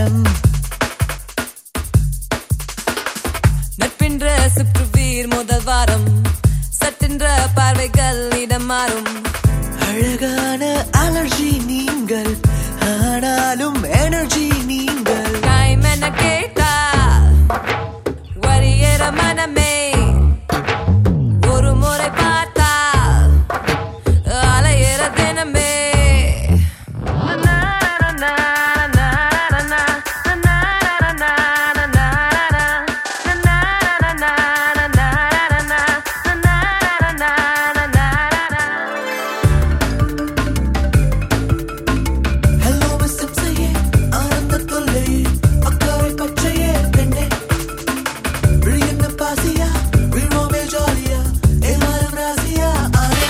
வாரம் நட்பென்ற சுற்றுவீர் முதல் வாரம் சட்டென்ற பார்வைகள் இடம் மாறும் அழகான அலர்ஜி நீங்கள் ஆனாலும் எனர்ஜி நீங்கள் டைம் என கேட்டால் வரியற மனமே ஒரு முறை பார்த்தால் அலையிற தினமே ஹலோ மிஸ்டர் செய்யே ஆனந்த தொல்லையே அக்கறை பச்சையே பெண்ணே விழியன்ன பாசியா விழுவோமே ஜாலியா எல்லாரும் ராசியா ஆனே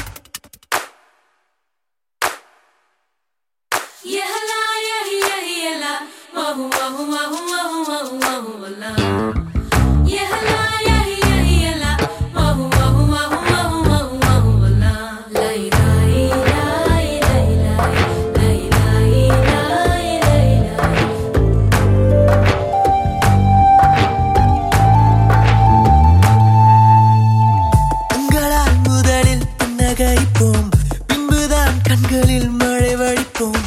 உங்களால் முதலில் புன்னகைப்போம் பின்புதான் கண்களில் மழை வழிப்போம்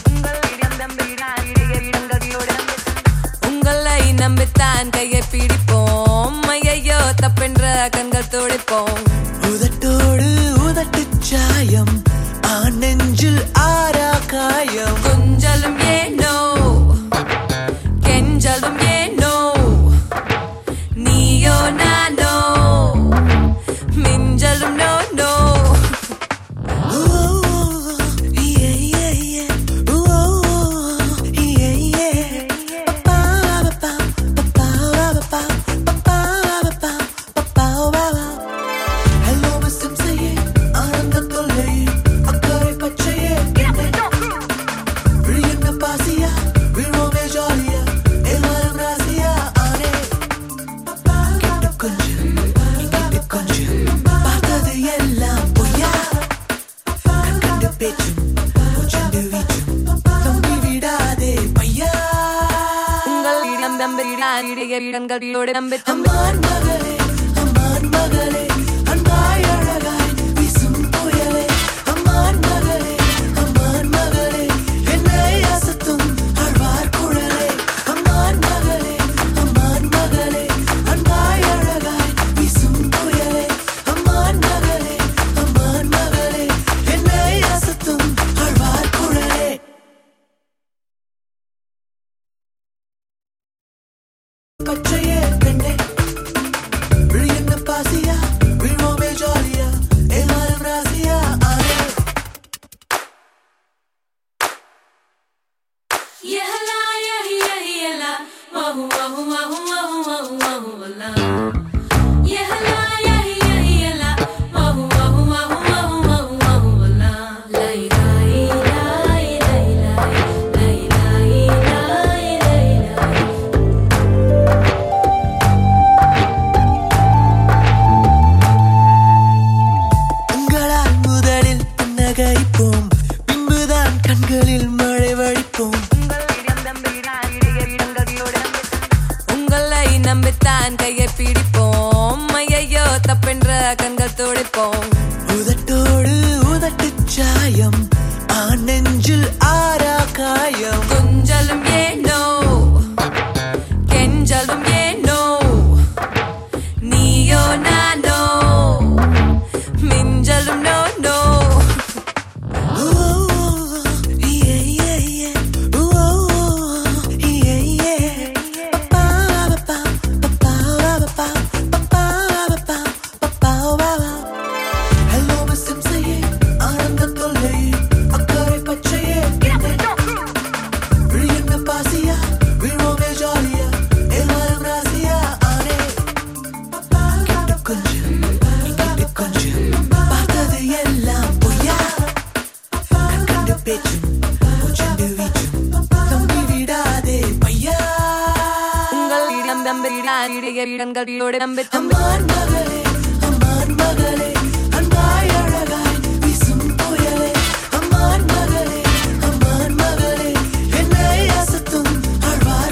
உங்களை நம்பித்தான் கையை பிடிப்போம் ஐயையோ தப்பென்ற கண்கள் துடிப்போம் உதட்டோடு உதட்டு சாயம் ஆண் நெஞ்சில் ஆரா காயம் கொஞ்சலும் ஏனோ கெஞ்சலும் ஏனோ நீயோ நானோ மிஞ்சலும் no no oh, yeah, yeah, yeah. Oh, yeah, yeah. பப்பா, பப்பா, பப்பா, பப்பா, பப்பா, பப்பா, பப்பா, பப்பா. Hello, Mr. செய்யே, ஆனந்த தொல்லையே, அக்கறை பச்சையே, என்னை விழியன்ன பாசியா, விழுவோமே ஜாலியா, எல்லாரும் ராசியா, ஆனே. கிட்ட கொஞ்சம், இங்கிட்டு கொஞ்சம், பார்த்தது எல்லாம் பொய்யா கண்கண்ட பேச்சும் பூச்செண்டு வீச்சும் நம்பி விடாதே பையா உங்கள் இடம் தம்பிடான் இடைய இடங்களோடு நம்பி தம்பி அம்மான் மகளே அம்மான் மகளே அன்பாய் அழகாய் வீசும் புயலே அம்மான் மகளே அம்மான் மகளே என்னை அசத்தும் ஆழ்வார் குழலே அம்மான் மகளே அம்மான் மகளே அன்பாய் அழகாய் வீசும் புயலே அம்மான் மகளே அம்மான் மகளே என்னை அசத்தும் ஆழ்வார் குழலே பச்சையே பெண்ணே விழியன்ன பாசியா விழுவோமே ஜாலியா எல்லாரும் ராசியா ஆனே உங்களால் முதலில் புன்னகைப்போம் பின்புதான் கண்களில் மழை வழிப்போம் உங்களை நம்பித்தான் கையை பிடிப்போம் ஐயையோ தப்பென்ற கண்கள் துடிப்போம் உதட்டோடு உதட்டு சாயம் ஆண் நெஞ்சில் ஆரா காயம் கொஞ்சலும் ஏனோ கெஞ்சலும் ஏனோ நீயோ நானோ மிஞ்சலும் no no oh, yeah, yeah, yeah. Oh, yeah, yeah. பப்பா, பப்பா, பப்பா, பப்பா, பப்பா, பப்பா, பப்பா, பப்பா. Hello, Mr. செய்யே, ஆனந்த தொல்லையே, அக்கறை பச்சையே, என்னை விழியன்ன பாசியா, விழுவோமே ஜாலியா, எல்லாரும் ராசியா, ஆனே. கிட்ட கொஞ்சம், இங்கிட்டு கொஞ்சம், பார்த்தது எல்லாம் பொய்யா கண்கண்ட பேச்சும் பூச்செண்டு வீச்சும் நம்பி விடாதே பையா உங்கள் இடம் தம்பிடான் இடைய இடங்களோடு நம்பி தம்பி அம்மான் மகளே அம்மான் மகளே அன்பாய் அழகாய் வீசும் புயலே அம்மான் மகளே அம்மான் மகளே என்னை அசத்தும் ஆழ்வார்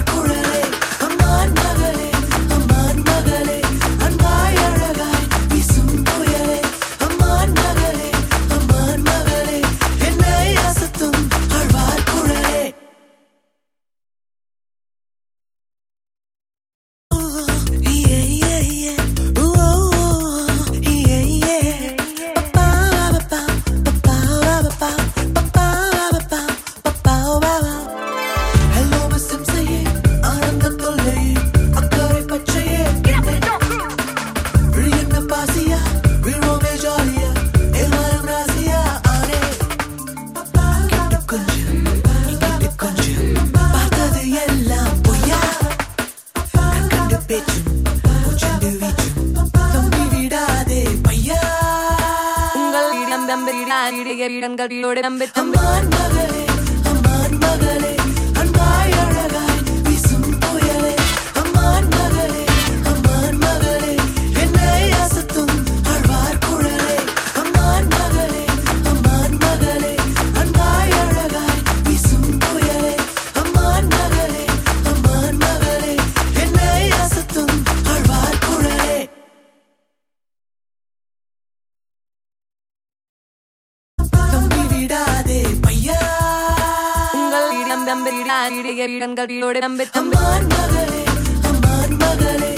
கண்கள் வீடோடு நம்பி தம்பி அம்மான் மகளே அம்மான் மகளே அன்பாய் அழகாய் வீசும் புயலே அம்மான் மகளே அம்மான் மகளே என்னை அசத்தும் ஆழ்வார் குழலே அம்மான் மகளே அம்மான் மகளே அன்பாய் அழகாய் வீசும் புயலே அம்மான் மகளே அம்மான் மகளே என்னை அசத்தும் ஆழ்வார் குழலே தம்பி விடாதே பையா உங்கள் இடம் தம்பி கண்கள் வீடோடு நம்பி தம்பி அம்மான் மகளே அம்மான் மகளே